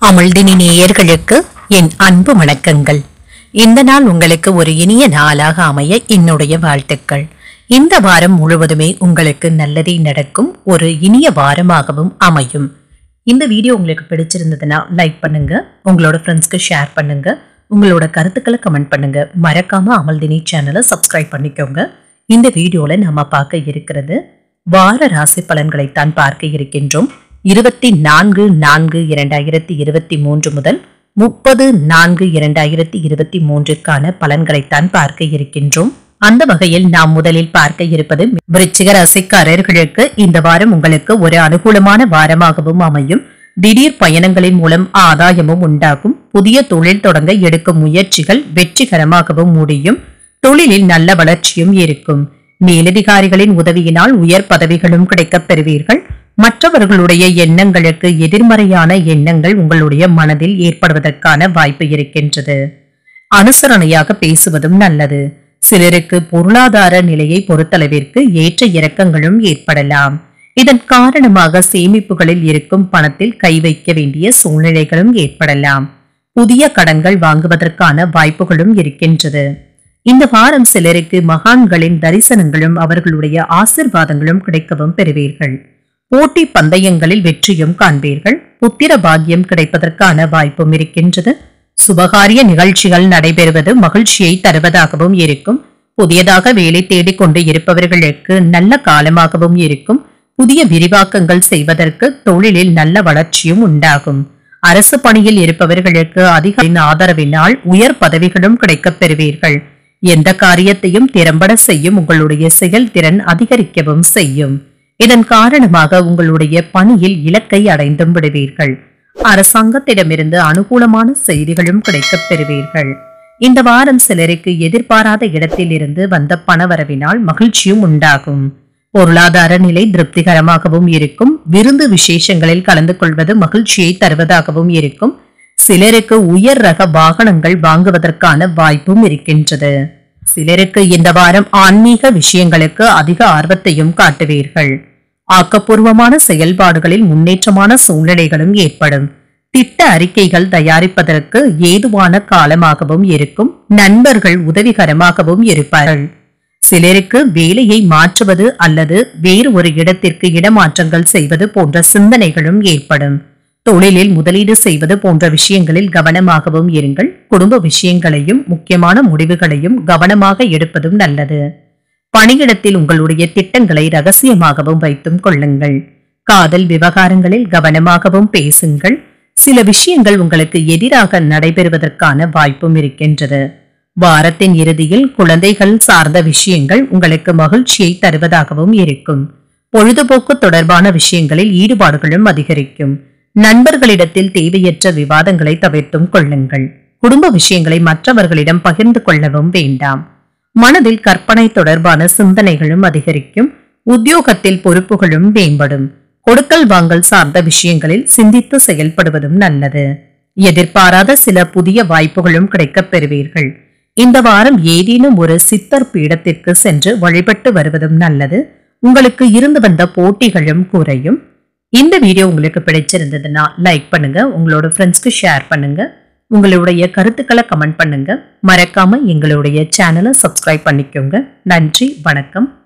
அமிழ்தினி நேயர்களுக்கு என் அன்பு வணக்கங்கள் இந்த நாள் உங்களுக்கு ஒரு இனிய நாளாக அமைய என்னுடைய வாழ்த்துக்கள் இந்த வாரம் முழுவதுமே உங்களுக்கு நல்லதே நடக்கும் ஒரு இனிய வாரமாகவும் அமையும் இந்த வீடியோ உங்களுக்கு பிடிச்சிருந்ததுன்னா லைக் பண்ணுங்க உங்களோட ஃப்ரெண்ட்ஸ்க்கு ஷேர் பண்ணுங்க உங்களோட கருத்துக்களை கமெண்ட் பண்ணுங்க மறக்காம அமல்தினி சேனலை சப்ஸ்கிரைப் பண்ணிக்கோங்க இந்த வீடியோல நம்ம பார்க்க இருக்கிறது வார ராசி பலன்களைத்தான் பார்க்க இருக்கின்றோம் இருபத்தி நான்கு நான்கு இரண்டாயிரத்தி இருபத்தி மூன்று முதல் முப்பது நான்கு இரண்டாயிரத்தி இருபத்தி மூன்றுக்கான பலன்களைத்தான் பார்க்க இருக்கின்றோம் அந்த வகையில் நாம் முதலில் பார்க்க இருப்பது விருச்சிக ராசிக்காரர்களுக்கு இந்த வாரம் உங்களுக்கு ஒரு அனுகூலமான வாரமாகவும் அமையும் திடீர் பயணங்களின் மூலம் ஆதாயமும் உண்டாகும் புதிய தொழில் தொடங்க எடுக்கும் முயற்சிகள் வெற்றிகரமாகவும் முடியும் தொழிலில் நல்ல வளர்ச்சியும் இருக்கும் மேலதிகாரிகளின் உதவியினால் உயர் பதவிகளும் கிடைக்கப் பெறுவீர்கள் மற்றவர்களுடைய எண்ணங்களுக்கு எதிர்மறையான எண்ணங்கள் உங்களுடைய மனதில் ஏற்படுவதற்கான வாய்ப்பு இருக்கின்றது அனுசரணையாக பேசுவதும் நல்லது சிலருக்கு பொருளாதார நிலையை பொறுத்தளவிற்கு ஏற்ற இறக்கங்களும் ஏற்படலாம் இதன் காரணமாக சேமிப்புகளில் இருக்கும் பணத்தில் கை வைக்க வேண்டிய சூழ்நிலைகளும் ஏற்படலாம் புதிய கடன்கள் வாங்குவதற்கான வாய்ப்புகளும் இருக்கின்றது இந்த வாரம் சிலருக்கு மகான்களின் தரிசனங்களும் அவர்களுடைய ஆசிர்வாதங்களும் கிடைக்கவும் பெறுவீர்கள் போட்டி பந்தயங்களில் வெற்றியும் காண்பீர்கள் புத்திர பாக்கியம் கிடைப்பதற்கான வாய்ப்பும் இருக்கின்றது சுபகாரிய நிகழ்ச்சிகள் நடைபெறுவது மகிழ்ச்சியை தருவதாகவும் இருக்கும் புதியதாக வேலை தேடிக் கொண்டு இருப்பவர்களுக்கு நல்ல காலமாகவும் இருக்கும் புதிய விரிவாக்கங்கள் செய்வதற்கு தொழிலில் நல்ல வளர்ச்சியும் உண்டாகும் அரசு பணியில் இருப்பவர்களுக்கு அதிக ஆதரவினால் உயர் பதவிகளும் கிடைக்கப் பெறுவீர்கள் எந்த காரியத்தையும் திறம்பட செய்யும் உங்களுடைய செயல்திறன் அதிகரிக்கவும் செய்யும் இதன் காரணமாக உங்களுடைய பணியில் இலக்கை அடைந்தும் விடுவீர்கள் அரசாங்கத்திடமிருந்து அனுகூலமான செய்திகளும் கிடைக்கப் பெறுவீர்கள் இந்த வாரம் சிலருக்கு எதிர்பாராத இடத்தில் இருந்து வந்த பணவரவினால் மகிழ்ச்சியும் உண்டாகும் பொருளாதார நிலை திருப்திகரமாகவும் இருக்கும் விருந்து விசேஷங்களில் கலந்து கொள்வது மகிழ்ச்சியை தருவதாகவும் இருக்கும் சிலருக்கு உயர் ரக வாகனங்கள் வாங்குவதற்கான வாய்ப்பும் இருக்கின்றது சிலருக்கு இந்த வாரம் ஆன்மீக விஷயங்களுக்கு அதிக ஆர்வத்தையும் காட்டுவீர்கள் ஆக்கப்பூர்வமான செயல்பாடுகளில் முன்னேற்றமான சூழ்நிலைகளும் ஏற்படும் திட்ட அறிக்கைகள் தயாரிப்பதற்கு ஏதுவான காலமாகவும் இருக்கும் நண்பர்கள் உதவிகரமாகவும் இருப்பார்கள் சிலருக்கு வேலையை மாற்றுவது அல்லது வேறு ஒரு இடத்திற்கு இடமாற்றங்கள் செய்வது போன்ற சிந்தனைகளும் ஏற்படும் தொழிலில் முதலீடு செய்வது போன்ற விஷயங்களில் கவனமாகவும் இருங்கள் குடும்ப விஷயங்களையும் முக்கியமான முடிவுகளையும் கவனமாக எடுப்பதும் நல்லது பணியிடத்தில் உங்களுடைய திட்டங்களை ரகசியமாகவும் வைத்தும் கொள்ளுங்கள் காதல் விவகாரங்களில் கவனமாகவும் பேசுங்கள் சில விஷயங்கள் உங்களுக்கு எதிராக நடைபெறுவதற்கான வாய்ப்பும் இருக்கின்றது வாரத்தின் இறுதியில் குழந்தைகள் சார்ந்த விஷயங்கள் உங்களுக்கு மகிழ்ச்சியை தருவதாகவும் இருக்கும் பொழுதுபோக்கு தொடர்பான விஷயங்களில் ஈடுபாடுகளும் அதிகரிக்கும் நண்பர்களிடத்தில் தேவையற்ற விவாதங்களை தவிர்த்தும் கொள்ளுங்கள் குடும்ப விஷயங்களை மற்றவர்களிடம் பகிர்ந்து கொள்ளவும் வேண்டாம் மனதில் கற்பனை தொடர்பான சிந்தனைகளும் அதிகரிக்கும் உத்தியோகத்தில் பொறுப்புகளும் மேம்படும் கொடுக்கல் வாங்கல் சார்ந்த விஷயங்களில் சிந்தித்து செயல்படுவதும் நல்லது எதிர்பாராத சில புதிய வாய்ப்புகளும் கிடைக்கப் பெறுவீர்கள் இந்த வாரம் ஏதேனும் ஒரு சித்தர் பீடத்திற்கு சென்று வழிபட்டு வருவதும் நல்லது உங்களுக்கு இருந்து வந்த போட்டிகளும் குறையும் இந்த வீடியோ உங்களுக்கு பிடிச்சிருந்ததுன்னா லைக் பண்ணுங்க உங்களோட ஃப்ரெண்ட்ஸ்க்கு ஷேர் பண்ணுங்க உங்களுடைய கருத்துக்களை கமெண்ட் பண்ணுங்க மறக்காம எங்களுடைய சேனலை சப்ஸ்கிரைப் பண்ணிக்கோங்க நன்றி வணக்கம்